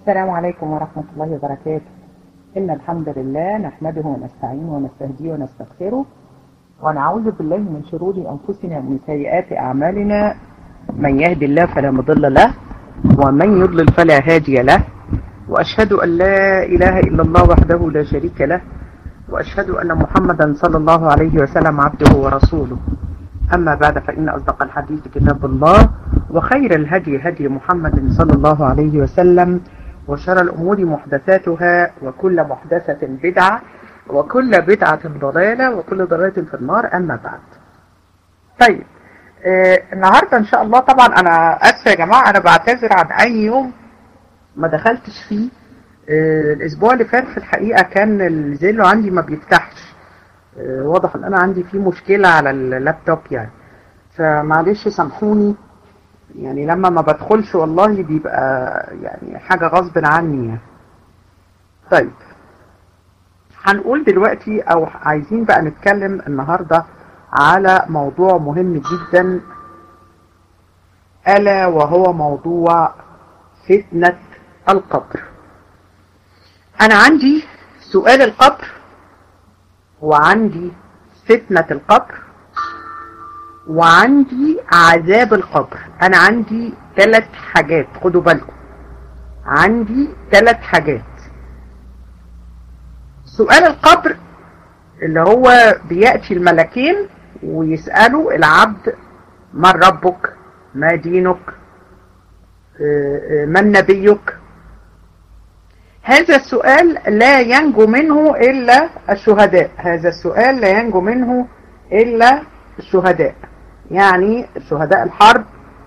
السلام عليكم ورحمة الله وبركاته إن الحمد لله نحمده ونستعينه ونستهديه ونستغفره ونعوذ بالله من شرور أنفسنا ومن سيئات أعمالنا من يهدي الله فلا مضل له ومن يضلل فلا هادي له وأشهد أن لا إله إلا الله وحده لا شريك له وأشهد أن محمدا صلى الله عليه وسلم عبده ورسوله أما بعد فإن أصدق الحديث كتاب الله وخير الهدي هدي محمد صلى الله عليه وسلم وشر الأمور محدثاتها وكل محدثة بدعة وكل بدعة ضلالة وكل ضلالة في النار أما بعد طيب آه النهاردة إن شاء الله طبعا أنا أسفة يا جماعة أنا بعتذر عن أي يوم ما دخلتش فيه آه الأسبوع اللي فات في الحقيقة كان الزيلو عندي ما بيفتحش آه واضح ان انا عندي فيه مشكلة على اللابتوب يعني فمعلش سامحوني يعني لما ما بدخلش والله بيبقى يعني حاجة غصب عني يعني طيب هنقول دلوقتي او عايزين بقى نتكلم النهاردة على موضوع مهم جدا ألا وهو موضوع فتنة القبر أنا عندي سؤال القبر وعندي فتنة القبر وعندي عذاب القبر انا عندي ثلاث حاجات خدوا بالكم عندي ثلاث حاجات سؤال القبر اللي هو بيأتي الملكين ويسألوا العبد من ربك ما دينك من نبيك هذا السؤال لا ينجو منه إلا الشهداء هذا السؤال لا ينجو منه إلا الشهداء يعني شهداء الحرب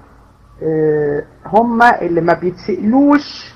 هم اللي ما بيتسألوش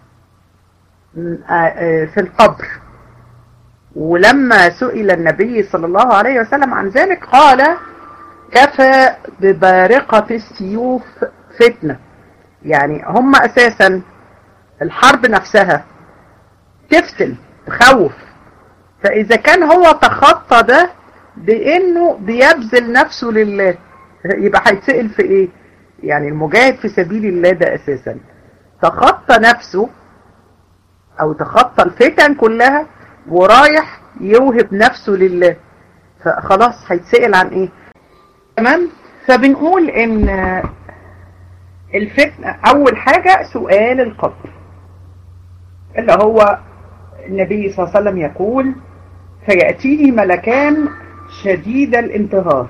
في القبر ولما سئل النبي صلى الله عليه وسلم عن ذلك قال كفى ببارقة السيوف فتنة يعني هم أساسا الحرب نفسها تفتن تخوف فإذا كان هو تخطى ده بأنه بيبذل نفسه لله يبقى هيتسأل في إيه يعني المجاهد في سبيل الله ده أساسا تخطى نفسه أو تخطى الفتن كلها ورايح يوهب نفسه لله فخلاص هيتسأل عن إيه تمام فبنقول إن الفتنة أول حاجة سؤال القبر اللي هو النبي صلى الله عليه وسلم يقول فيأتيني ملكان شديد الانتهار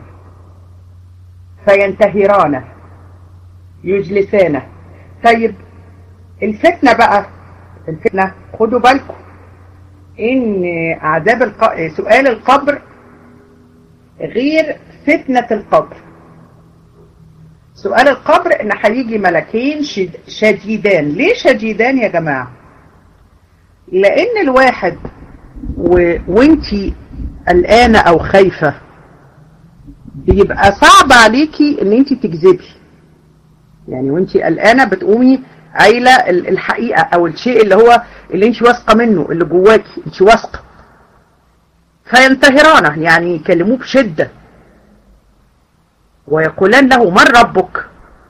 فينتهرانه يجلسانه طيب الفتنة بقى الفتنة خدوا بالكم ان عذاب الق... سؤال القبر غير فتنة القبر سؤال القبر ان هيجي ملكين شد... شديدان ليه شديدان يا جماعة لان الواحد و... وانتي قلقانة او خايفة بيبقى صعب عليكي ان انتي تكذبي يعني وانتي قلقانة بتقومي قايلة الحقيقة او الشيء اللي هو اللي انتي واثقة منه اللي جواكي انتي واثقة فينتهرانه يعني يكلموه بشدة ويقولان له من ربك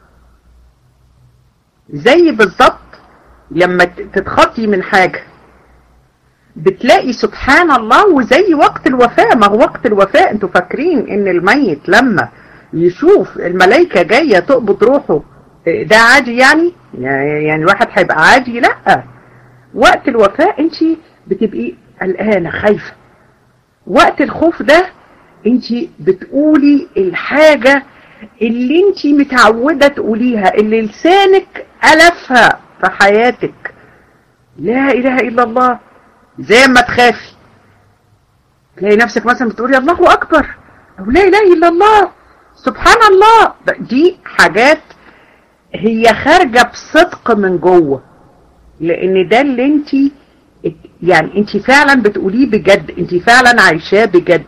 زي بالظبط لما تتخطي من حاجة بتلاقي سبحان الله وزي وقت الوفاة ما هو وقت الوفاة انتوا فاكرين ان الميت لما يشوف الملائكة جاية تقبض روحه ده عادي يعني يعني الواحد هيبقى عادي لا وقت الوفاة انت بتبقي قلقانة خايفة وقت الخوف ده انت بتقولي الحاجة اللي انت متعودة تقوليها اللي لسانك ألفها في حياتك لا إله إلا الله زي ما تخافي تلاقي نفسك مثلا بتقولي الله أكبر أو لا إله إلا الله سبحان الله دي حاجات هي خارجة بصدق من جوه لأن ده اللي انت يعني انت فعلا بتقوليه بجد انت فعلا عايشاه بجد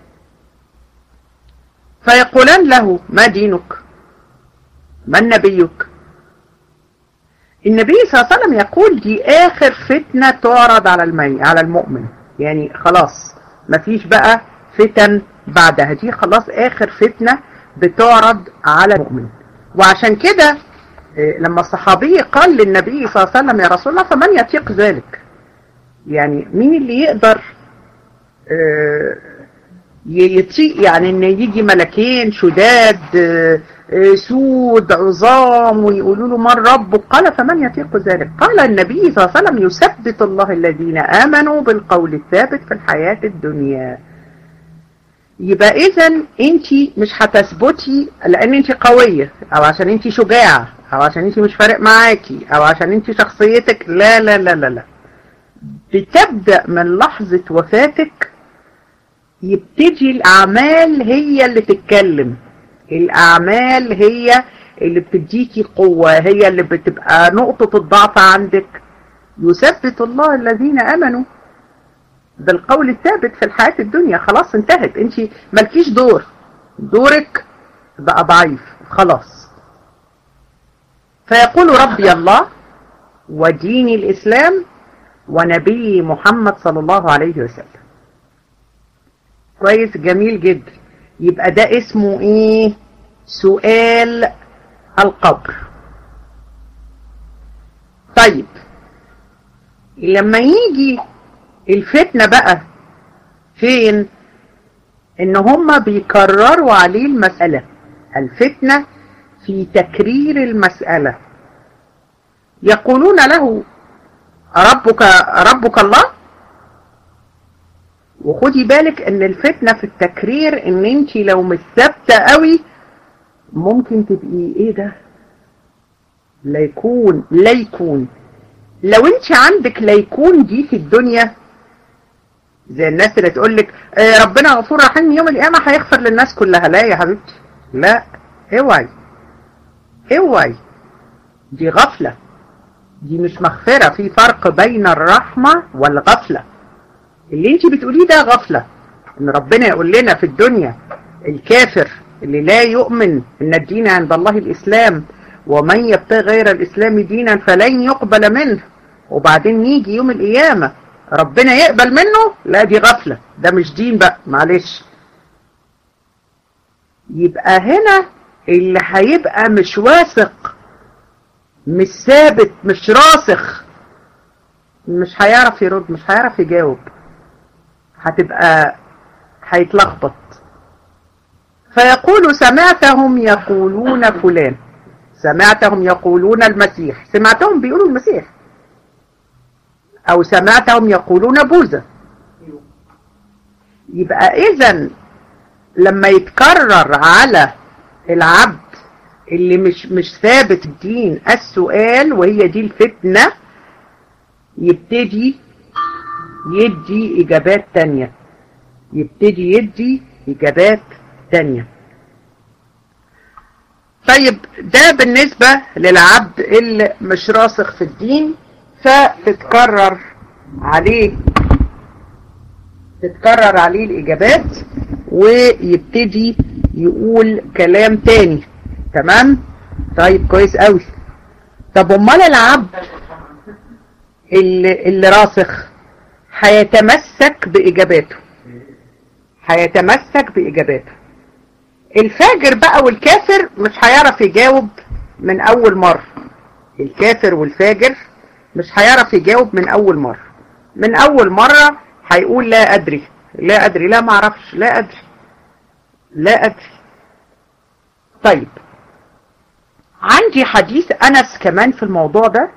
فيقولان له ما دينك من نبيك النبي صلى الله عليه وسلم يقول دي آخر فتنة تعرض على المي على المؤمن يعني خلاص مفيش بقى فتن بعدها دي خلاص آخر فتنة بتعرض على المؤمن وعشان كده لما الصحابي قال للنبي صلى الله عليه وسلم يا رسول الله فمن يطيق ذلك يعني مين اللي يقدر يطيق يعني ان يجي ملكين شداد سود عظام ويقولوا له من ربك قال فمن يطيق ذلك قال النبي صلى الله عليه وسلم يثبت الله الذين آمنوا بالقول الثابت في الحياة الدنيا يبقى اذا انت مش هتثبتي لان انت قوية او عشان انت شجاعة او عشان انت مش فارق معاكي او عشان انت شخصيتك لا لا لا لا لا بتبدأ من لحظة وفاتك يبتدي الاعمال هي اللي تتكلم الاعمال هي اللي بتديكي قوة هي اللي بتبقى نقطة الضعف عندك يثبت الله الذين امنوا بالقول الثابت في الحياة الدنيا خلاص انتهت انت مالكيش دور دورك بقى ضعيف خلاص فيقول ربي الله ودين الإسلام ونبي محمد صلى الله عليه وسلم كويس جميل جدا يبقى ده اسمه ايه سؤال القبر طيب لما يجي الفتنة بقى فين ان هما بيكرروا عليه المسألة الفتنة في تكرير المسألة يقولون له ربك ربك الله وخدي بالك ان الفتنة في التكرير ان انت لو مش ثابته قوي ممكن تبقي ايه ده لا يكون لا يكون لو انت عندك لا يكون دي في الدنيا زي الناس اللي تقول لك آه ربنا غفور رحيم يوم القيامة هيغفر للناس كلها لا يا حبيبتي لا اوعي اوعي دي غفلة دي مش مغفرة في فرق بين الرحمة والغفلة اللي انت بتقوليه ده غفلة ان ربنا يقول لنا في الدنيا الكافر اللي لا يؤمن ان الدين عند الله الاسلام ومن يبتغي غير الاسلام دينا فلن يقبل منه وبعدين يجي يوم القيامة ربنا يقبل منه لا دي غفلة ده مش دين بقى معلش يبقى هنا اللي هيبقى مش واثق مش ثابت مش راسخ مش هيعرف يرد مش هيعرف يجاوب هتبقى هيتلخبط فيقول سمعتهم يقولون فلان سمعتهم يقولون المسيح سمعتهم بيقولوا المسيح او سمعتهم يقولون بوذا يبقى اذا لما يتكرر على العبد اللي مش مش ثابت الدين السؤال وهي دي الفتنة يبتدي يدي اجابات تانية يبتدي يدي اجابات تانية طيب ده بالنسبة للعبد اللي مش راسخ في الدين فتتكرر عليه تتكرر عليه الإجابات ويبتدي يقول كلام تاني تمام طيب كويس قوي طب امال العبد اللي, اللي راسخ هيتمسك بإجاباته هيتمسك بإجاباته الفاجر بقى والكافر مش هيعرف يجاوب من أول مرة الكافر والفاجر مش هيعرف يجاوب من أول مرة من أول مرة هيقول لا أدري لا أدري لا معرفش لا أدري لا أدري طيب عندي حديث أنس كمان في الموضوع ده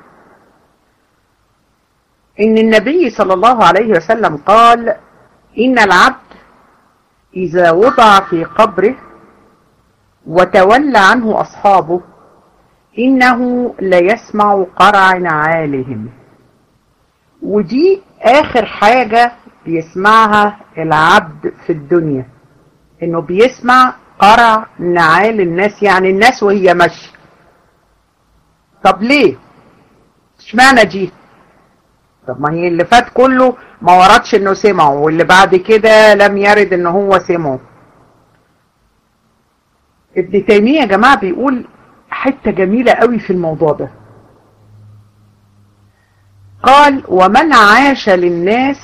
إن النبي صلى الله عليه وسلم قال إن العبد إذا وضع في قبره وتولى عنه أصحابه إنه ليسمع قرع نعالهم ودي آخر حاجة بيسمعها العبد في الدنيا إنه بيسمع قرع نعال الناس يعني الناس وهي ماشية طب ليه؟ اشمعنى دي؟ طب ما هي اللي فات كله ما وردش انه سمعه واللي بعد كده لم يرد ان هو سمعه ابن تيمية يا جماعة بيقول حتة جميلة قوي في الموضوع ده قال ومن عاش للناس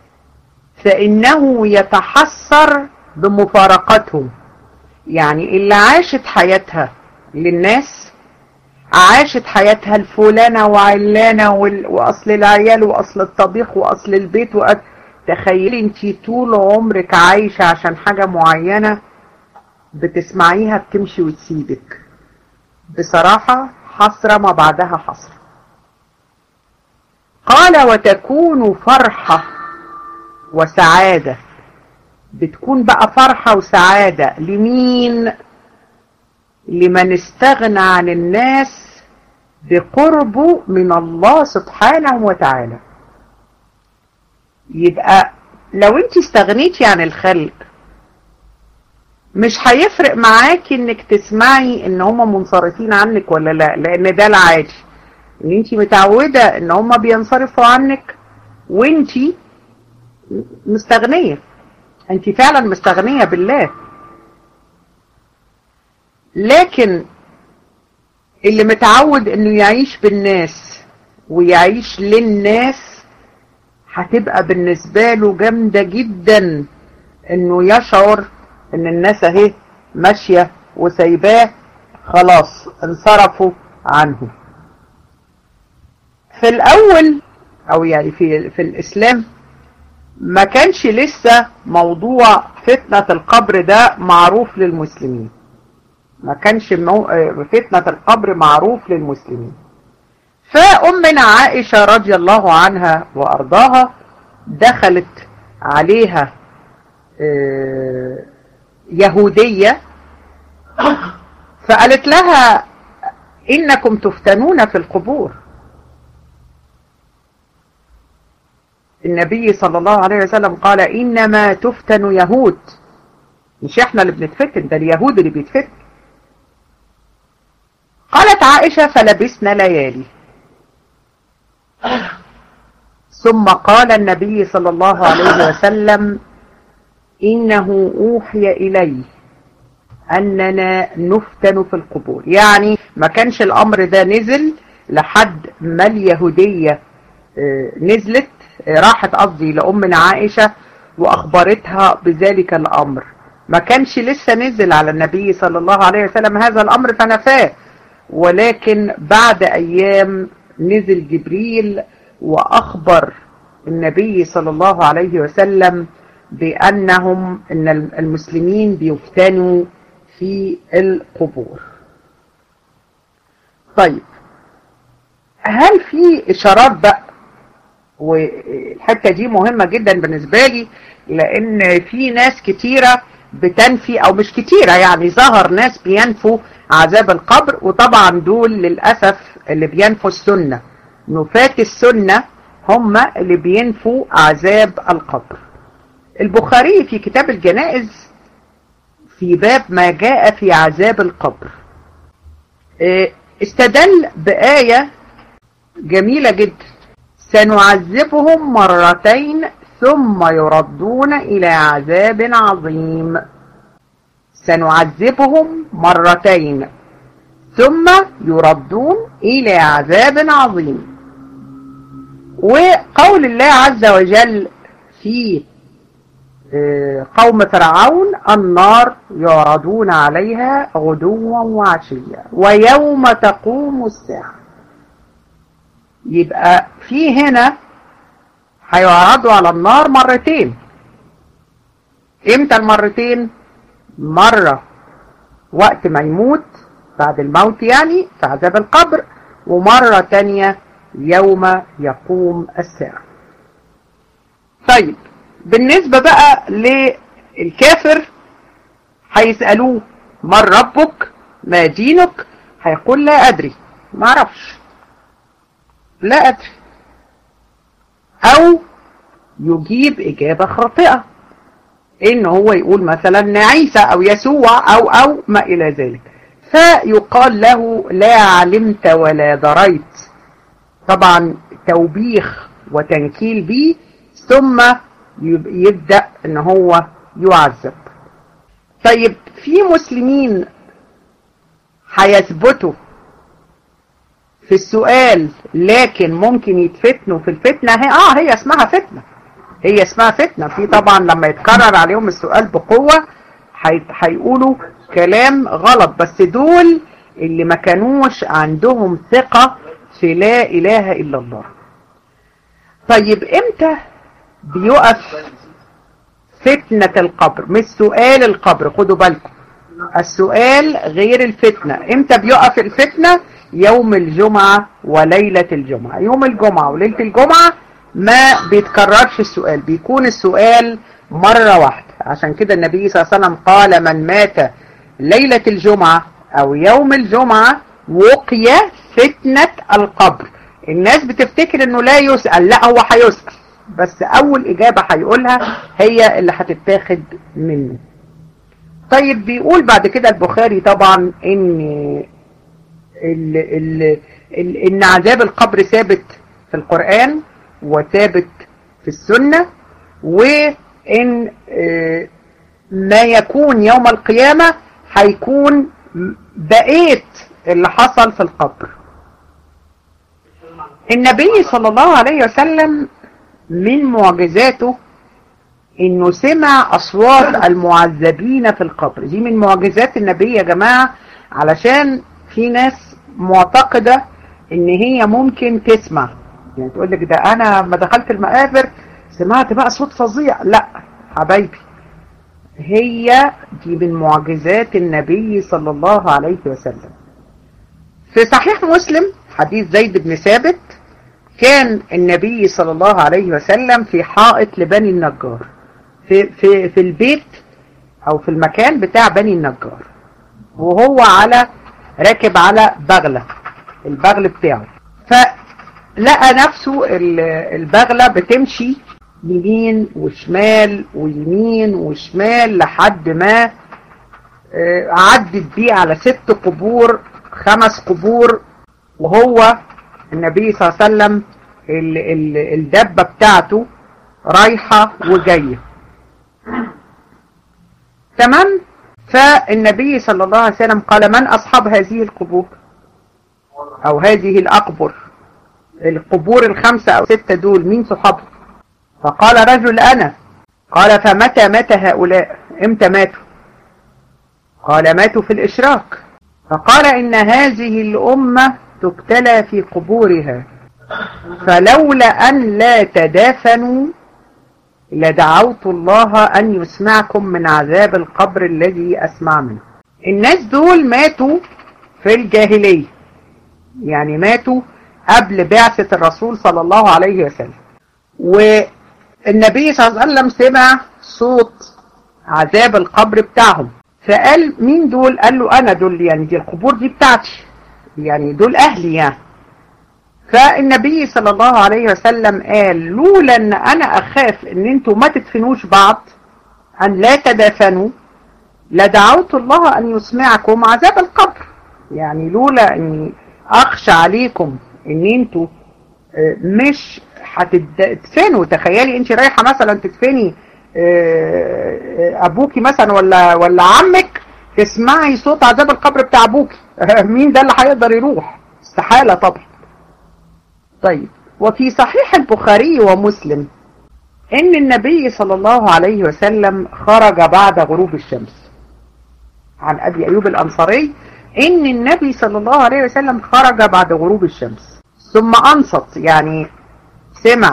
فإنه يتحسر بمفارقتهم يعني اللي عاشت حياتها للناس عاشت حياتها الفلانة وعلانة وأصل العيال وأصل الطبيخ وأصل البيت وأصل تخيلي انت طول عمرك عايشة عشان حاجة معينة بتسمعيها بتمشي وتسيبك بصراحة حسرة ما بعدها حسرة قال وتكون فرحة وسعادة بتكون بقى فرحة وسعادة لمين لمن استغنى عن الناس بقربه من الله سبحانه وتعالى يبقى لو انت استغنيتي عن الخلق مش هيفرق معاكي انك تسمعي ان هم منصرفين عنك ولا لا لان ده العادي ان انت متعودة ان هم بينصرفوا عنك وانت مستغنية انت فعلا مستغنية بالله لكن اللي متعود انه يعيش بالناس ويعيش للناس هتبقى بالنسبة له جامدة جدا انه يشعر ان الناس اهي ماشية وسايباه خلاص انصرفوا عنه في الاول او يعني في, في الاسلام ما كانش لسه موضوع فتنة القبر ده معروف للمسلمين ما كانش فتنة القبر معروف للمسلمين فأمنا عائشة رضي الله عنها وأرضاها دخلت عليها يهودية فقالت لها إنكم تفتنون في القبور النبي صلى الله عليه وسلم قال إنما تفتن يهود مش احنا اللي بنتفتن ده اليهود اللي بيتفتن قالت عائشة فلبسنا ليالي ثم قال النبي صلى الله عليه وسلم إنه أوحي إلي أننا نفتن في القبور يعني ما كانش الأمر ده نزل لحد ما اليهودية نزلت راحت قصدي لأمنا عائشة وأخبرتها بذلك الأمر ما كانش لسه نزل على النبي صلى الله عليه وسلم هذا الأمر فنفاه ولكن بعد أيام نزل جبريل وأخبر النبي صلى الله عليه وسلم بأنهم أن المسلمين بيفتنوا في القبور طيب هل في إشارات بقى والحتة دي مهمة جدا بالنسبة لي لأن في ناس كتيرة بتنفي أو مش كتيرة يعني ظهر ناس بينفوا عذاب القبر وطبعا دول للأسف اللي بينفوا السنة نفاة السنة هم اللي بينفوا عذاب القبر البخاري في كتاب الجنائز في باب ما جاء في عذاب القبر استدل بآية جميلة جدا سنعذبهم مرتين ثم يردون إلى عذاب عظيم سنعذبهم مرتين ثم يردون إلى عذاب عظيم وقول الله عز وجل في قوم فرعون النار يعرضون عليها غدوا وعشيا ويوم تقوم الساعة يبقى في هنا هيعرضوا على النار مرتين امتى المرتين مرة وقت ما يموت بعد الموت يعني في عذاب القبر ومرة تانية يوم يقوم الساعة طيب بالنسبة بقى للكافر هيسألوه من ربك ما دينك هيقول لا أدري ما اعرفش لا أدري أو يجيب إجابة خاطئة إن هو يقول مثلا عيسى أو يسوع أو أو ما إلى ذلك فيقال له لا علمت ولا دريت طبعا توبيخ وتنكيل به ثم يبدأ ان هو يعذب طيب في مسلمين هيثبتوا في السؤال لكن ممكن يتفتنوا في الفتنة هي اه هي اسمها فتنة هي اسمها فتنة في طبعا لما يتكرر عليهم السؤال بقوة هيقولوا كلام غلط بس دول اللي ما كانوش عندهم ثقة في لا إله إلا الله طيب امتى بيقف فتنة القبر مش سؤال القبر خدوا بالكم السؤال غير الفتنة امتى بيقف الفتنة يوم الجمعة وليلة الجمعة يوم الجمعة وليلة الجمعة ما بيتكررش السؤال بيكون السؤال مرة واحدة عشان كده النبي صلى الله عليه وسلم قال من مات ليلة الجمعة او يوم الجمعة وقي فتنة القبر الناس بتفتكر انه لا يسأل لا هو هيسأل بس اول اجابة هيقولها هي اللي هتتاخد منه طيب بيقول بعد كده البخاري طبعا ان ال ال ال ان عذاب القبر ثابت في القرآن وثابت في السنة وان ما يكون يوم القيامة هيكون بقيت اللي حصل في القبر النبي صلى الله عليه وسلم من معجزاته انه سمع اصوات المعذبين في القبر دي من معجزات النبي يا جماعة علشان في ناس معتقدة ان هي ممكن تسمع يعني تقول لك ده انا لما دخلت المقابر سمعت بقى صوت فظيع لا حبايبي هي دي من معجزات النبي صلى الله عليه وسلم في صحيح مسلم حديث زيد بن ثابت كان النبي صلى الله عليه وسلم في حائط لبني النجار في, في, في البيت او في المكان بتاع بني النجار وهو على راكب على بغلة البغل بتاعه فلقى نفسه البغلة بتمشي يمين وشمال ويمين وشمال لحد ما عدت بيه على ست قبور خمس قبور وهو النبي صلى الله عليه وسلم ال ال الدبة بتاعته رايحة وجاية تمام فالنبي صلى الله عليه وسلم قال من أصحاب هذه القبور أو هذه الأقبر القبور الخمسة أو ستة دول مين صحابه فقال رجل أنا قال فمتى مات هؤلاء امتى ماتوا قال ماتوا في الإشراك فقال إن هذه الأمة تبتلى في قبورها فلولا أن لا تدافنوا لدعوت الله أن يسمعكم من عذاب القبر الذي أسمع منه الناس دول ماتوا في الجاهلية يعني ماتوا قبل بعثة الرسول صلى الله عليه وسلم والنبي صلى الله عليه وسلم سمع صوت عذاب القبر بتاعهم فقال مين دول قال له أنا دول يعني دي القبور دي بتاعتي يعني دول أهلي يعني فالنبي صلى الله عليه وسلم قال لولا ان انا اخاف ان انتوا ما تدفنوش بعض ان لا تدافنوا لدعوت الله ان يسمعكم عذاب القبر يعني لولا اني اخشى عليكم ان انتوا مش هتدفنوا تخيلي انت رايحة مثلا تدفني ابوكي مثلا ولا ولا عمك تسمعي صوت عذاب القبر بتاع ابوكي مين ده اللي هيقدر يروح استحالة طبعا طيب وفي صحيح البخاري ومسلم ان النبي صلى الله عليه وسلم خرج بعد غروب الشمس عن ابي ايوب الانصاري ان النبي صلى الله عليه وسلم خرج بعد غروب الشمس ثم انصت يعني سمع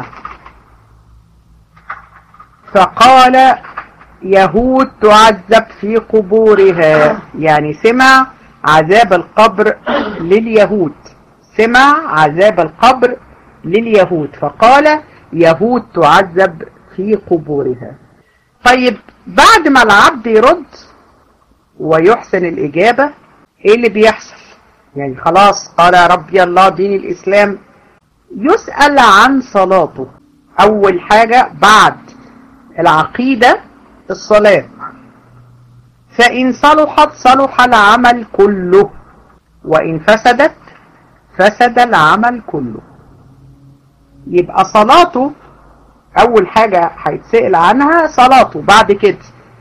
فقال يهود تعذب في قبورها يعني سمع عذاب القبر لليهود سمع عذاب القبر لليهود فقال يهود تعذب في قبورها طيب بعد ما العبد يرد ويحسن الإجابة ايه اللي بيحصل يعني خلاص قال ربي الله دين الإسلام يسأل عن صلاته أول حاجة بعد العقيدة الصلاة فإن صلحت صلح العمل كله وإن فسدت فسد العمل كله يبقى صلاته أول حاجة هيتسأل عنها صلاته بعد كده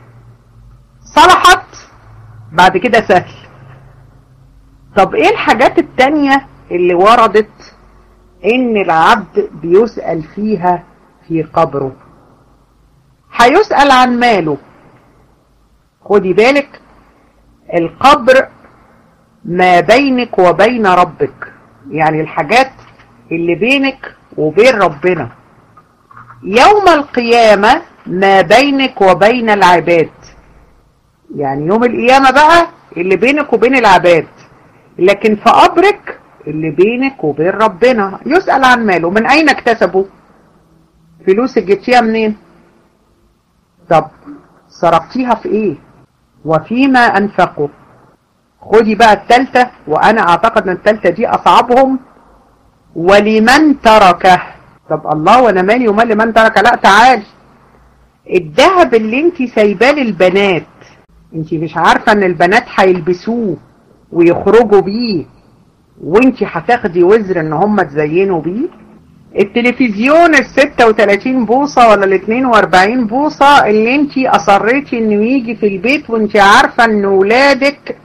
صلحت بعد كده سهل طب ايه الحاجات التانية اللي وردت ان العبد بيسأل فيها في قبره هيسأل عن ماله خدي بالك القبر ما بينك وبين ربك يعني الحاجات اللي بينك وبين ربنا يوم القيامة ما بينك وبين العباد يعني يوم القيامة بقى اللي بينك وبين العباد لكن في قبرك اللي بينك وبين ربنا يسأل عن ماله من أين اكتسبه فلوسك جبتيها منين طب صرفتيها في ايه وفيما انفقوا خدي بقى التالتة وانا اعتقد ان التالتة دي اصعبهم ولمن تركه طب الله وانا مالي ومال لمن تركه لا تعال الذهب اللي انت سايباه للبنات انت مش عارفة ان البنات هيلبسوه ويخرجوا بيه وانت هتاخدي وزر ان هم تزينوا بيه التلفزيون ال 36 بوصة ولا ال 42 بوصة اللي انت اصريتي انه يجي في البيت وانت عارفة ان ولادك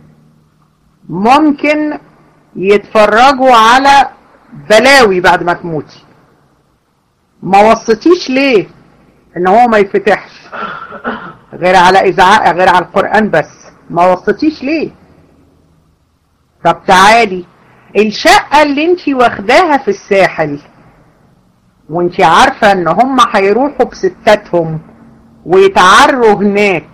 ممكن يتفرجوا على بلاوي بعد ما تموتي ما وصيتيش ليه ان هو ما يفتحش غير على ازعاء غير على القرآن بس ما وصيتيش ليه طب تعالي الشقة اللي انت واخداها في الساحل وانت عارفة ان هم هيروحوا بستاتهم ويتعروا هناك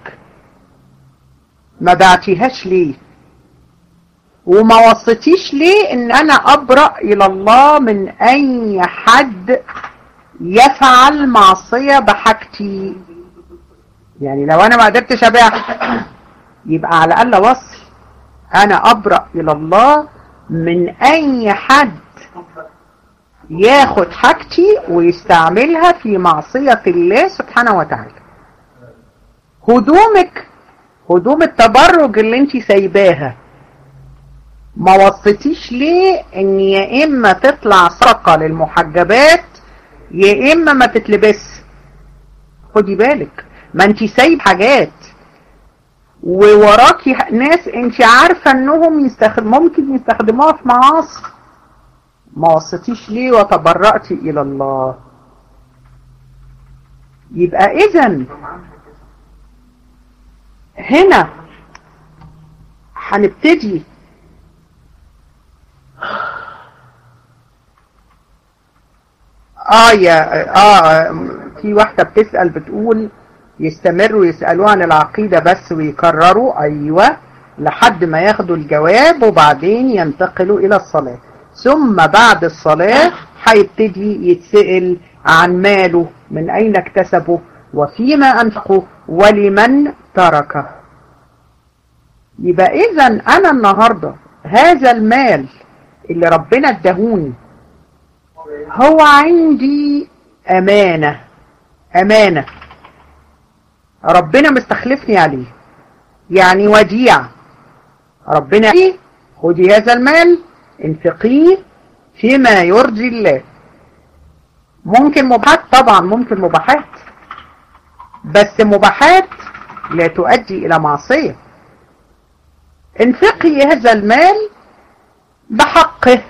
ما بعتيهاش ليه وما وصيتيش ليه ان انا ابرأ الى الله من اي حد يفعل معصية بحاجتي يعني لو انا ما قدرتش ابيعها يبقى على الاقل وصي انا ابرأ الى الله من اي حد ياخد حاجتي ويستعملها في معصية الله سبحانه وتعالى هدومك هدوم التبرج اللي انت سايباها ما وصيتيش ليه ان يا اما تطلع صدقة للمحجبات يا اما ما تتلبس خدي بالك ما انت سايب حاجات ووراكي ناس انت عارفة انهم يستخدم ممكن يستخدموها في معاصي ما وصيتيش ليه وتبرأتي الى الله يبقى اذا هنا هنبتدي اه يا اه في واحدة بتسأل بتقول يستمروا يسألوه عن العقيدة بس ويكرروا ايوه لحد ما ياخدوا الجواب وبعدين ينتقلوا الى الصلاة ثم بعد الصلاة هيبتدي يتسأل عن ماله من اين اكتسبه وفيما انفقه ولمن تركه يبقى اذا انا النهاردة هذا المال اللي ربنا ادهوني هو عندي امانة امانة ربنا مستخلفني عليه يعني وديع ربنا ايه خدي هذا المال انفقيه فيما يرضي الله ممكن مباحات طبعا ممكن مباحات بس مباحات لا تؤدي الى معصية انفقي هذا المال بحقه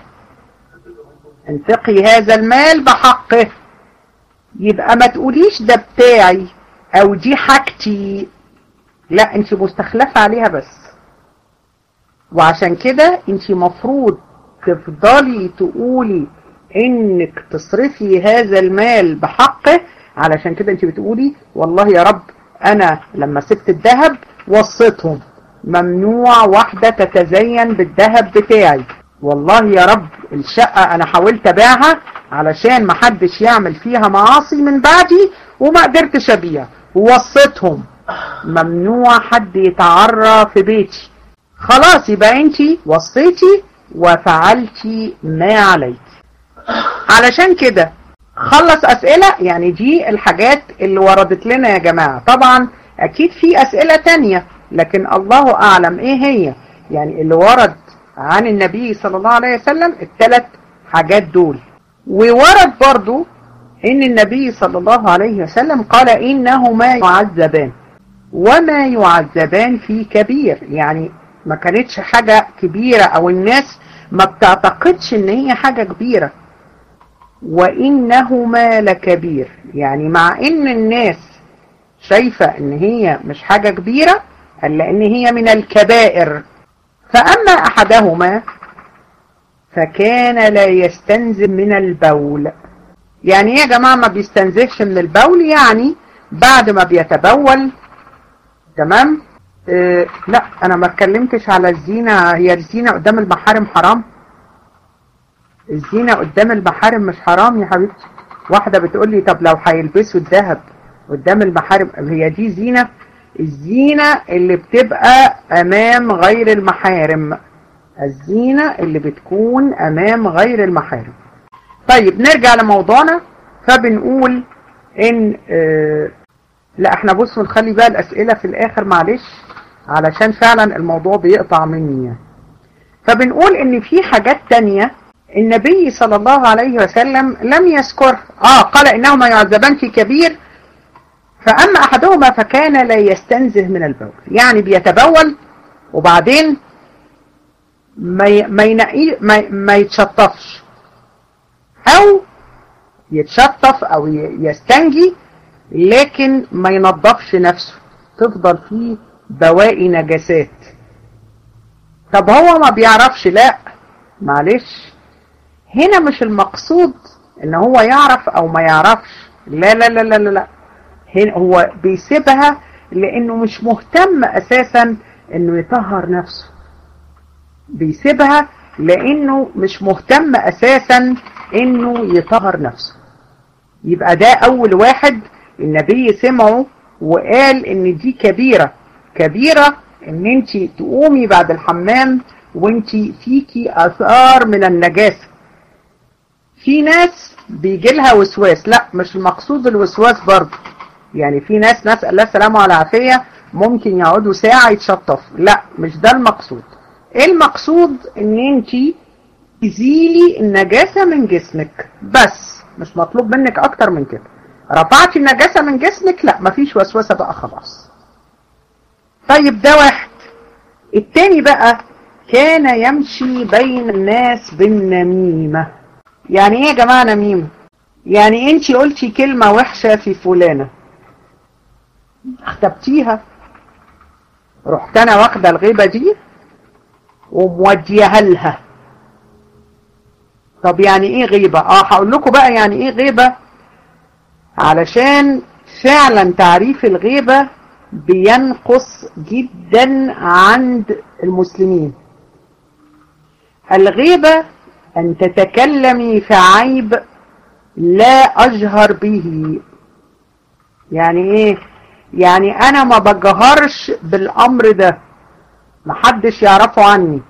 انفقي هذا المال بحقه يبقى ما تقوليش ده بتاعي او دي حاجتي لا انت مستخلفة عليها بس وعشان كده انت مفروض تفضلي تقولي انك تصرفي هذا المال بحقه علشان كده انت بتقولي والله يا رب انا لما سبت الذهب وصيتهم ممنوع واحدة تتزين بالذهب بتاعي والله يا رب الشقة انا حاولت ابيعها علشان ما حدش يعمل فيها معاصي من بعدي وما قدرتش ابيع ووصيتهم ممنوع حد يتعرى في بيتي خلاص يبقى انت وصيتي وفعلتي ما عليك علشان كده خلص اسئلة يعني دي الحاجات اللي وردت لنا يا جماعة طبعا اكيد في اسئلة تانية لكن الله اعلم ايه هي يعني اللي ورد عن النبي صلى الله عليه وسلم الثلاث حاجات دول وورد برضو ان النبي صلى الله عليه وسلم قال انهما يعذبان وما يعذبان في كبير يعني ما كانتش حاجة كبيرة او الناس ما بتعتقدش ان هي حاجة كبيرة وانهما لكبير يعني مع ان الناس شايفة ان هي مش حاجة كبيرة الا ان هي من الكبائر فأما أحدهما فكان لا يستنزه من البول يعني ايه يا جماعة ما بيستنزهش من البول يعني بعد ما بيتبول تمام اه لا انا ما اتكلمتش على الزينة هي الزينة قدام المحارم حرام الزينة قدام المحارم مش حرام يا حبيبتي واحدة بتقول لي طب لو هيلبسوا الذهب قدام المحارم هي دي زينة الزينة اللي بتبقى امام غير المحارم الزينة اللي بتكون امام غير المحارم طيب نرجع لموضوعنا فبنقول ان اه لا احنا بصوا نخلي بقى الاسئلة في الاخر معلش علشان فعلا الموضوع بيقطع مني يعني. فبنقول ان في حاجات تانية النبي صلى الله عليه وسلم لم يذكر اه قال انهما يعذبان في كبير فاما احدهما فكان لا يستنزه من البول يعني بيتبول وبعدين ما ما ينقي ما, ما يتشطفش او يتشطف او يستنجي لكن ما ينظفش نفسه تفضل فيه بواقي نجاسات طب هو ما بيعرفش لا معلش هنا مش المقصود ان هو يعرف او ما يعرفش لا لا لا لا لا هنا هو بيسيبها لانه مش مهتم اساسا انه يطهر نفسه بيسيبها لانه مش مهتم اساسا انه يطهر نفسه يبقى ده اول واحد النبي سمعه وقال ان دي كبيرة كبيرة ان انت تقومي بعد الحمام وانت فيكي اثار من النجاسة في ناس بيجي لها وسواس لا مش المقصود الوسواس برضه يعني في ناس نسأل الله السلامة على العافية ممكن يقعدوا ساعة يتشطف لا مش ده المقصود المقصود ان انت تزيلي النجاسة من جسمك بس مش مطلوب منك اكتر من كده رفعتي النجاسة من جسمك لا مفيش وسوسة بقى خلاص طيب ده واحد التاني بقى كان يمشي بين الناس بالنميمة يعني ايه يا جماعة نميمة يعني انت قلتي كلمة وحشة في فلانة اختبتيها رحت انا واخدة الغيبة دي وموديها لها طب يعني ايه غيبة اه هقول لكم بقى يعني ايه غيبة علشان فعلا تعريف الغيبة بينقص جدا عند المسلمين الغيبة أن تتكلمي في عيب لا أجهر به يعني إيه يعني أنا ما بجهرش بالأمر ده محدش يعرفه عني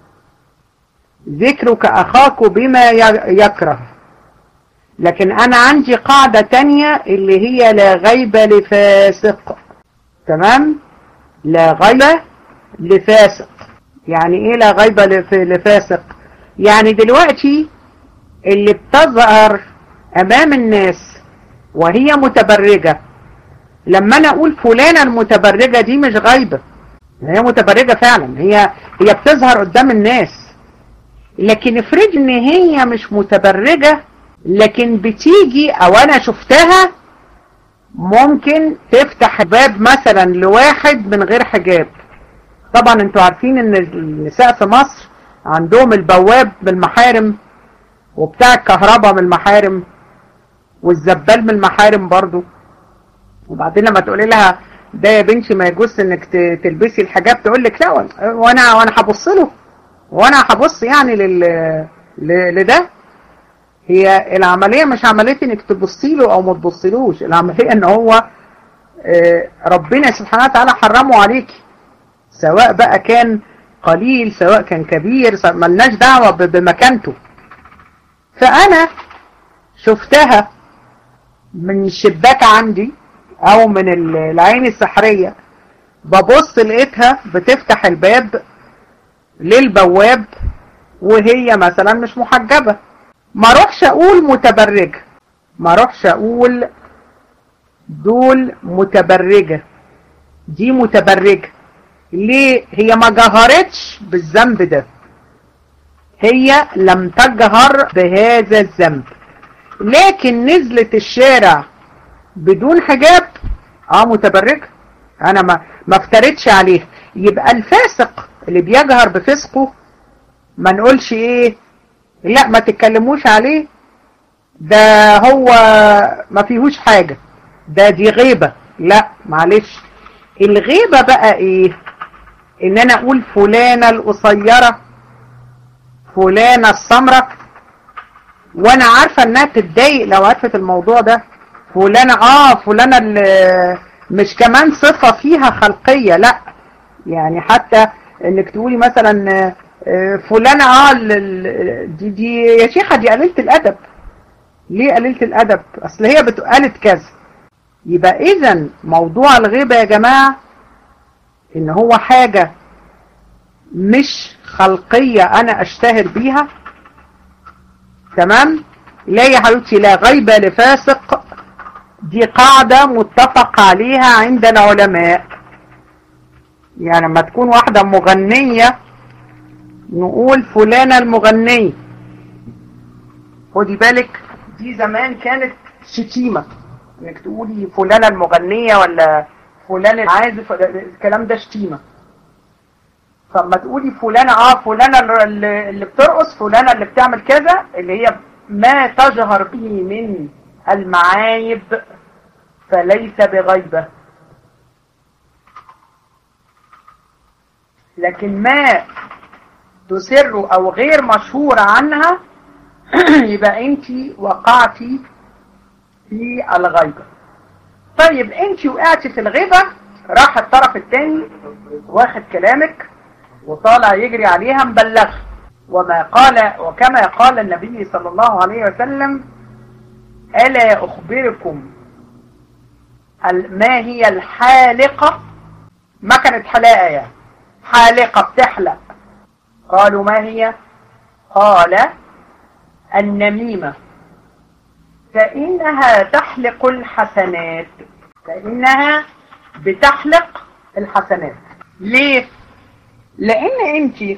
ذكرك أخاك بما يكره لكن أنا عندي قاعدة تانية اللي هي لا غيبة لفاسق تمام لا غيبة لفاسق يعني ايه لا غيبة لفاسق يعني دلوقتي اللي بتظهر امام الناس وهي متبرجة لما انا اقول فلانة المتبرجة دي مش غيبة هي متبرجة فعلا هي هي بتظهر قدام الناس لكن افرض ان هي مش متبرجة لكن بتيجي او انا شفتها ممكن تفتح باب مثلا لواحد من غير حجاب طبعا انتوا عارفين ان النساء في مصر عندهم البواب من المحارم وبتاع الكهرباء من المحارم والزبال من المحارم برضو وبعدين لما تقولي لها ده يا بنتي ما يجوز انك تلبسي الحجاب تقول لك لا وانا وانا هبص له وانا هبص يعني لل لده هي العملية مش عملية انك تبصي له او ما تبصيلوش العملية ان هو ربنا سبحانه وتعالى حرمه عليك سواء بقى كان قليل سواء كان كبير ملناش دعوة بمكانته فانا شفتها من الشباك عندي او من العين السحرية ببص لقيتها بتفتح الباب للبواب وهي مثلا مش محجبة ما اروحش اقول متبرجة ما اروحش اقول دول متبرجة دي متبرجة ليه هي ما جهرتش بالذنب ده هي لم تجهر بهذا الذنب لكن نزلت الشارع بدون حجاب اه متبرجة انا ما ما افترضش عليها يبقى الفاسق اللي بيجهر بفسقه ما نقولش ايه لا ما تتكلموش عليه ده هو ما فيهوش حاجة ده دي غيبة لا معلش الغيبة بقى ايه ان انا اقول فلانة القصيرة فلانة السمرة وانا عارفة انها تتضايق لو عرفت الموضوع ده فلانة اه فلانة اللي مش كمان صفة فيها خلقية لا يعني حتى انك تقولي مثلا فلانة اه دي, دي يا شيخة دي قليلة الادب ليه قليلة الادب اصل هي قالت كذا يبقى اذا موضوع الغيبة يا جماعة ان هو حاجة مش خلقية انا اشتهر بيها تمام لا يا حبيبتي لا غيبة لفاسق دي قاعدة متفق عليها عند العلماء يعني لما تكون واحدة مغنية نقول فلانة المغنية خدي بالك دي زمان كانت شتيمة انك تقولي فلانة المغنية ولا فلان العازف الكلام ده شتيمة فلما تقولي فلانة اه فلانة اللي بترقص فلانة اللي بتعمل كذا اللي هي ما تجهر به من المعايب فليس بغيبة لكن ما تسر او غير مشهور عنها يبقى انت وقعتي في الغيبة طيب انت وقعتي في الغيبة راح الطرف الثاني واخد كلامك وطالع يجري عليها مبلغ وما قال وكما قال النبي صلى الله عليه وسلم ألا أخبركم ما هي الحالقة ما كانت حلاقة يعني حالقة بتحلق قالوا ما هي قال النميمة فإنها تحلق الحسنات فإنها بتحلق الحسنات ليه لأن أنت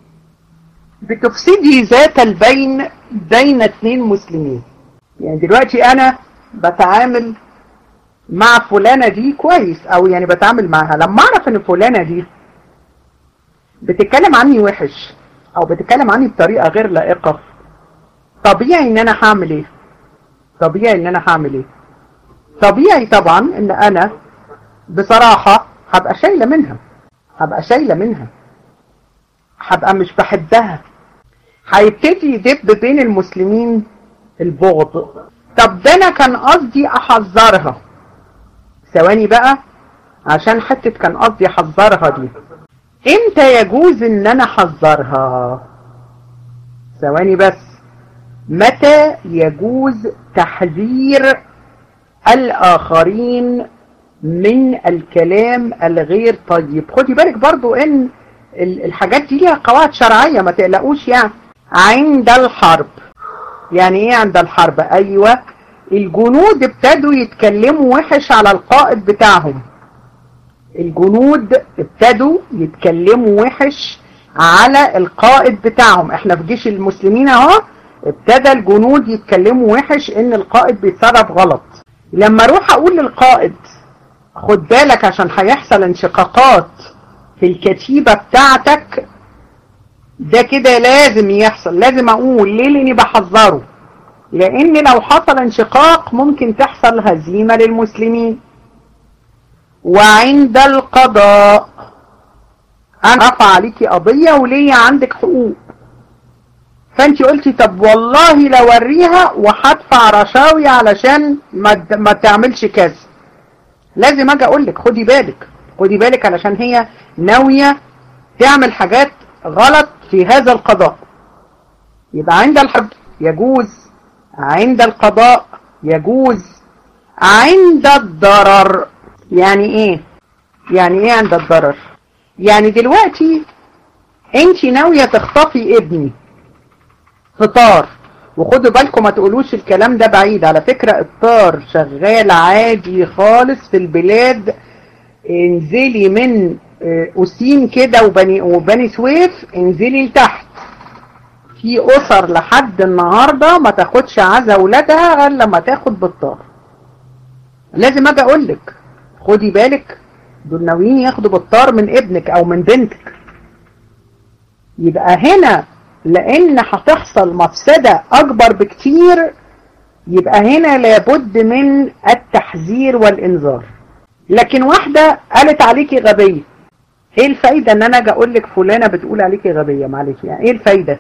بتفسدي ذات البين بين اثنين مسلمين يعني دلوقتي أنا بتعامل مع فلانة دي كويس أو يعني بتعامل معها لما أعرف أن فلانة دي بتتكلم عني وحش أو بتتكلم عني بطريقة غير لائقة طبيعي ان انا هعمل ايه طبيعي ان انا هعمل ايه طبيعي طبعا ان انا بصراحة هبقى شايلة منها هبقى شايلة منها هبقى مش بحبها هيبتدي يدب بين المسلمين البغض طب ده انا كان قصدي احذرها ثواني بقى عشان حتة كان قصدي احذرها دي امتى يجوز ان انا احذرها ثواني بس متى يجوز تحذير الآخرين من الكلام الغير طيب خدي بالك برضو ان الحاجات دي ليها قواعد شرعية ما تقلقوش يعني عند الحرب يعني ايه عند الحرب ايوه الجنود ابتدوا يتكلموا وحش على القائد بتاعهم الجنود ابتدوا يتكلموا وحش على القائد بتاعهم احنا في جيش المسلمين اهو ابتدى الجنود يتكلموا وحش ان القائد بيتصرف غلط لما اروح اقول للقائد خد بالك عشان هيحصل انشقاقات في الكتيبة بتاعتك ده كده لازم يحصل لازم اقول ليه لاني بحذره لان لو حصل انشقاق ممكن تحصل هزيمة للمسلمين وعند القضاء انا رفع عليكي قضية وليا عندك حقوق فانت قلتي طب والله لو اوريها وهدفع رشاوي علشان ما ما تعملش كذا لازم اجي اقول لك خدي بالك خدي بالك علشان هي ناويه تعمل حاجات غلط في هذا القضاء يبقى عند الحد يجوز عند القضاء يجوز عند الضرر يعني ايه يعني ايه عند الضرر يعني دلوقتي انت ناويه تخطفي ابني فطار وخدوا بالكم ما تقولوش الكلام ده بعيد على فكرة الطار شغال عادي خالص في البلاد انزلي من أسين كده وبني, وبني سويف انزلي لتحت في أسر لحد النهاردة ما تاخدش عزا ولادها غير لما تاخد بالطار لازم اجي اقولك خدي بالك دول ناويين ياخدوا بالطار من ابنك او من بنتك يبقى هنا لان هتحصل مفسدة اكبر بكتير يبقى هنا لابد من التحذير والانذار لكن واحدة قالت عليكي غبية ايه الفايدة ان انا اجي اقول لك فلانة بتقول عليكي غبية معلش يعني ايه الفايدة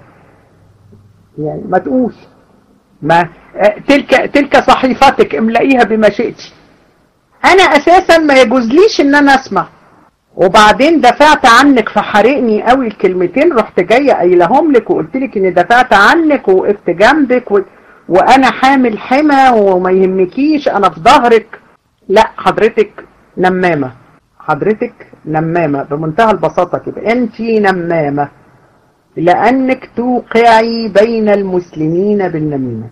يعني ما تقول ما تلك تلك صحيفتك املئيها بما شئتي انا اساسا ما يجوزليش ان انا اسمع وبعدين دفعت عنك فحرقني قوي الكلمتين رحت جايه قايلهم لك وقلت لك اني دفعت عنك ووقفت جنبك و... وانا حامل حمى وما يهمكيش انا في ظهرك لا حضرتك نمامه حضرتك نمامه بمنتهى البساطه كده انت نمامه لانك توقعي بين المسلمين بالنميمه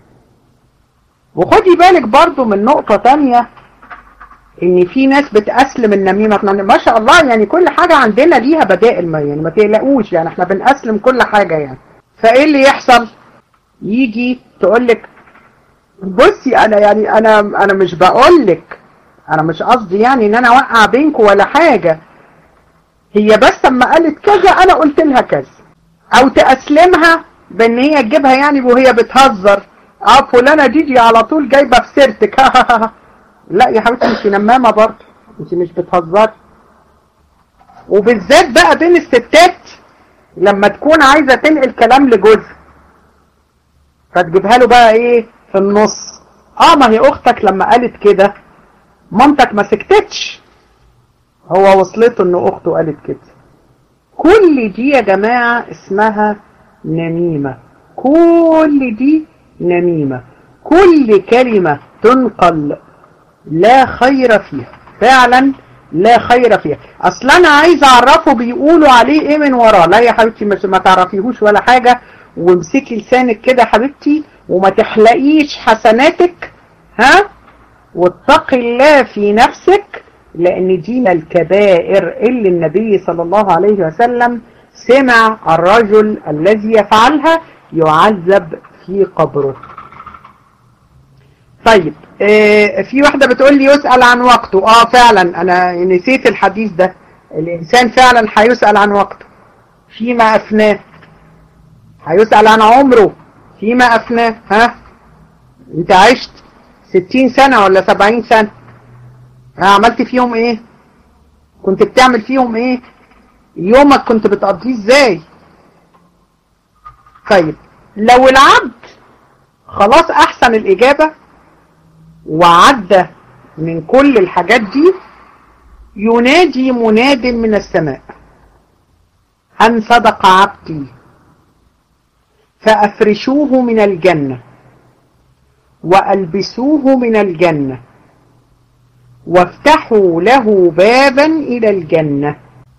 وخدي بالك برضو من نقطه تانية ان في ناس بتأسلم النميمة ما شاء الله يعني كل حاجة عندنا ليها بدائل ما يعني ما تقلقوش يعني احنا بنأسلم كل حاجة يعني فايه اللي يحصل يجي تقولك بصي انا يعني انا انا مش بقولك انا مش قصدي يعني ان انا اوقع بينكم ولا حاجة هي بس اما قالت كذا انا قلت لها كذا او تأسلمها بان هي تجيبها يعني وهي بتهزر اه فلانة دي على طول جايبة في سيرتك لا يا حبيبتي انت نمامة برضه انت مش بتهزري وبالذات بقى بين الستات لما تكون عايزة تنقل كلام لجوزها فتجيبها له بقى ايه في النص اه ما هي اختك لما قالت كده مامتك ما سكتتش هو وصلته ان اخته قالت كده كل دي يا جماعة اسمها نميمة كل دي نميمة كل كلمة تنقل لا خير فيها فعلا لا خير فيها اصل انا عايز اعرفه بيقولوا عليه ايه من وراه لا يا حبيبتي مش ما تعرفيهوش ولا حاجة وامسكي لسانك كده يا حبيبتي وما تحلقيش حسناتك ها واتقي الله في نفسك لان دي من الكبائر اللي النبي صلى الله عليه وسلم سمع الرجل الذي يفعلها يعذب في قبره طيب اه في واحدة بتقول لي يسأل عن وقته اه فعلا انا نسيت الحديث ده الانسان فعلا هيسأل عن وقته فيما افناه هيسأل عن عمره فيما افناه ها انت عشت ستين سنة ولا سبعين سنة ها عملت فيهم ايه كنت بتعمل فيهم ايه يومك كنت بتقضيه ازاي طيب لو العبد خلاص احسن الاجابة وعدى من كل الحاجات دي ينادي مناد من السماء أن صدق عبدي فأفرشوه من الجنة وألبسوه من الجنة وافتحوا له بابا إلى الجنة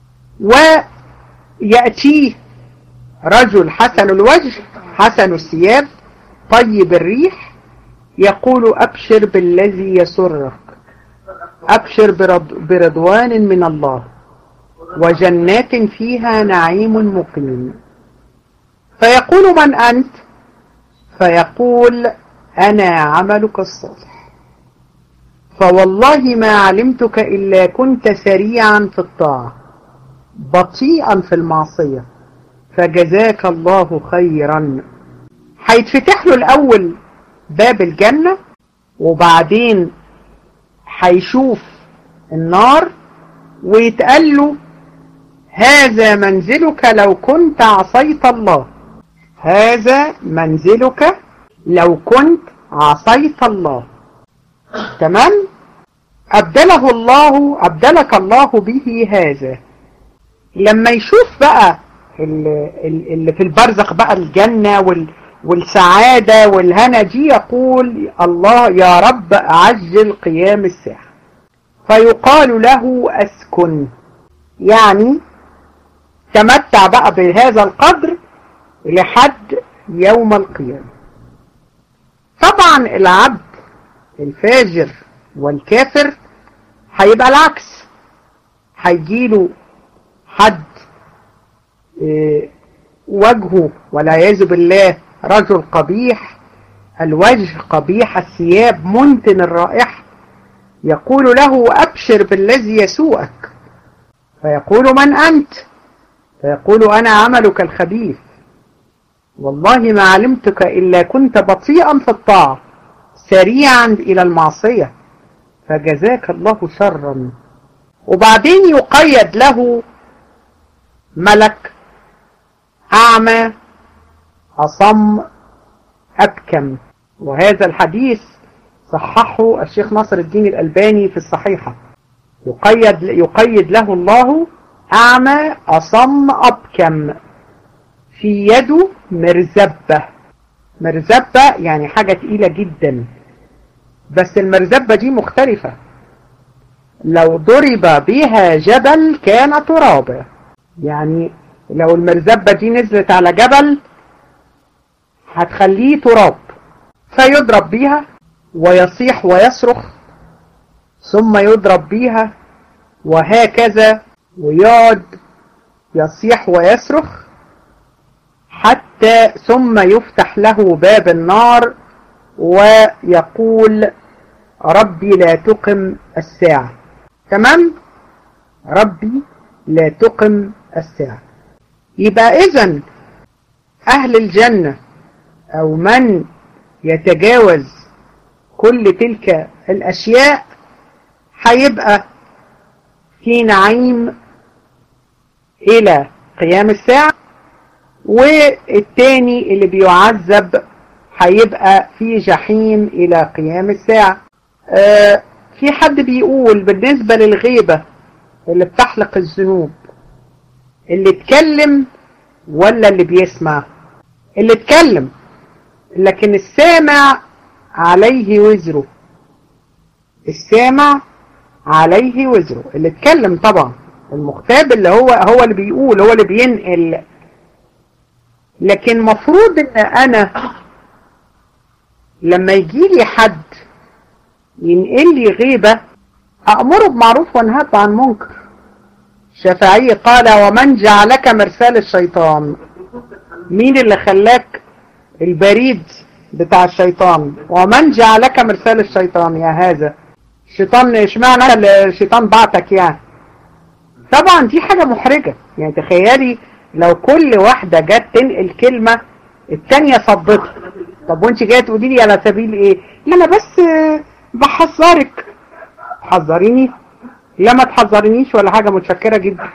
ويأتيه رجل حسن الوجه حسن الثياب طيب الريح يقول أبشر بالذي يسرك أبشر برضوان من الله وجنات فيها نعيم مقيم فيقول من أنت فيقول أنا عملك الصالح فوالله ما علمتك إلا كنت سريعا في الطاعة بطيئا في المعصية فجزاك الله خيرا هيتفتح له الأول باب الجنة وبعدين هيشوف النار ويتقال له هذا منزلك لو كنت عصيت الله هذا منزلك لو كنت عصيت الله تمام أبدله الله أبدلك الله به هذا لما يشوف بقى اللي في البرزخ بقى الجنة وال والسعادة والهنا دي يقول الله يا رب عجل قيام الساعة فيقال له أسكن يعني تمتع بقى بهذا القدر لحد يوم القيامة طبعا العبد الفاجر والكافر هيبقى العكس هيجيله حد إيه وجهه والعياذ بالله رجل قبيح الوجه قبيح الثياب منتن الرائحة يقول له أبشر بالذي يسوءك فيقول من أنت فيقول أنا عملك الخبيث والله ما علمتك إلا كنت بطيئا في الطاعة سريعا إلى المعصية فجزاك الله شرا وبعدين يقيد له ملك أعمى أصم أبكم وهذا الحديث صححه الشيخ ناصر الدين الألباني في الصحيحة يقيد, يقيد له الله أعمى أصم أبكم في يده مرزبة مرزبة يعني حاجة تقيلة جدا بس المرزبة دي مختلفة لو ضرب بها جبل كان ترابا يعني لو المرزبة دي نزلت على جبل هتخليه تراب فيضرب بيها ويصيح ويصرخ ثم يضرب بيها وهكذا ويقعد يصيح ويصرخ حتى ثم يفتح له باب النار ويقول ربي لا تقم الساعة تمام ربي لا تقم الساعة يبقى إذن أهل الجنة أو من يتجاوز كل تلك الأشياء هيبقى في نعيم إلى قيام الساعة والتاني اللي بيعذب هيبقى في جحيم إلى قيام الساعة آه في حد بيقول بالنسبة للغيبة اللي بتحلق الذنوب اللي اتكلم ولا اللي بيسمع اللي اتكلم لكن السامع عليه وزره السامع عليه وزره اللي اتكلم طبعا المغتاب اللي هو هو اللي بيقول هو اللي بينقل لكن مفروض ان انا لما يجي لي حد ينقل لي غيبة أأمره بمعروف وانهى عن منكر الشافعي قال ومن جعلك مرسال الشيطان مين اللي خلاك البريد بتاع الشيطان ومن جعلك مرسال الشيطان يا هذا الشيطان اشمعنى الشيطان بعتك يعني طبعا دي حاجة محرجة يعني تخيلي لو كل واحدة جت تنقل كلمة التانية صدتها طب وانت جايه تقولي لي على سبيل ايه لا انا بس بحذرك تحذريني لا ما تحذرنيش ولا حاجة متشكرة جدا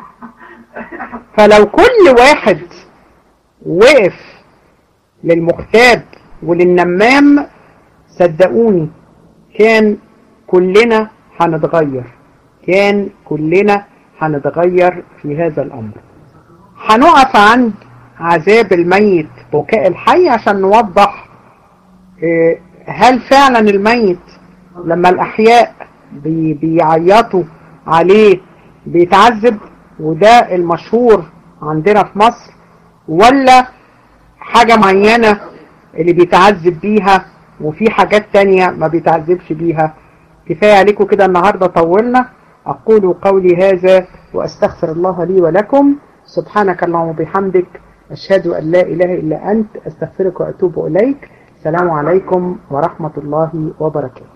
فلو كل واحد وقف للمغتاب وللنمام صدقوني كان كلنا هنتغير كان كلنا هنتغير في هذا الأمر هنقف عند عذاب الميت بكاء الحي عشان نوضح هل فعلا الميت لما الأحياء بي بيعيطوا عليه بيتعذب وده المشهور عندنا في مصر ولا حاجة معينة اللي بيتعذب بيها وفي حاجات تانية ما بيتعذبش بيها كفاية عليكم كده النهاردة طولنا أقول قولي هذا وأستغفر الله لي ولكم سبحانك اللهم وبحمدك أشهد أن لا إله إلا أنت أستغفرك وأتوب إليك السلام عليكم ورحمة الله وبركاته